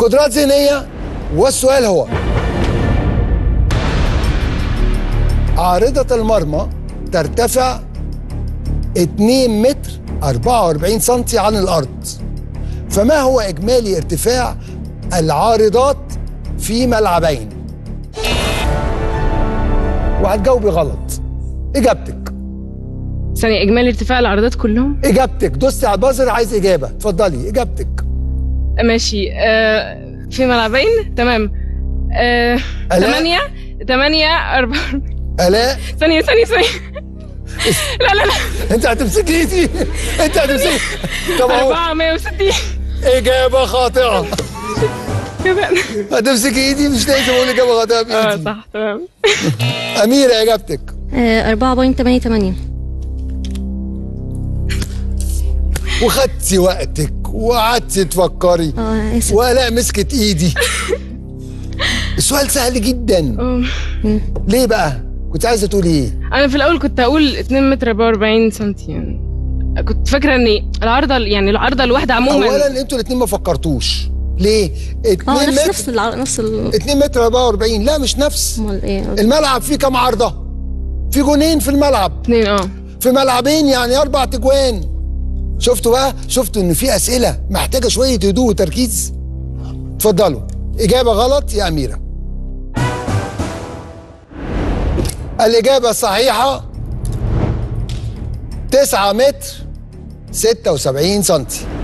قدرات ذهنيه والسؤال هو عارضة المرمى ترتفع 2 متر 44 سنتي عن الأرض فما هو إجمالي ارتفاع العارضات في ملعبين وهتجاوبي غلط إجابتك ثانية إجمالي ارتفاع العرضات كلهم إجابتك دوستي على البازر عايز إجابة اتفضلي إجابتك ماشي آه في ملعبين تمام آه ألا؟ ثمانية ثمانية أربعة آلاء ثانية ثانية ثانية لا لا لا أنت هتمسكي إيدي أنت هتمسكي طب أهو 460 إجابة خاطئة كده هتمسكي إيدي مش لازم أقول إجابة خاطئة اه بإيدي صح تمام أميرة إجابتك آه، 4.88 وخدتي وقتك وقعدتي تفكري اه اسف وآلاء مسكت ايدي السؤال سهل جدا أم. ليه بقى كنت عايزه تقولي ايه انا في الاول كنت اقول 2 متر 44 سنتي يعني كنت فاكره ان العارضه يعني العارضه الواحده عموما اولا انتوا الاثنين ما فكرتوش ليه 2 اه نفس متر نفس الع... نفس ال... 2 متر 44 لا مش نفس امال ايه الملعب فيه كام عارضه في جونين في الملعب اثنين اه في ملعبين يعني اربع تجوان شفتوا بقى شفتوا ان في اسئله محتاجه شويه هدوء وتركيز اتفضلوا اجابه غلط يا اميره الاجابه الصحيحه 9 متر 76 سنتي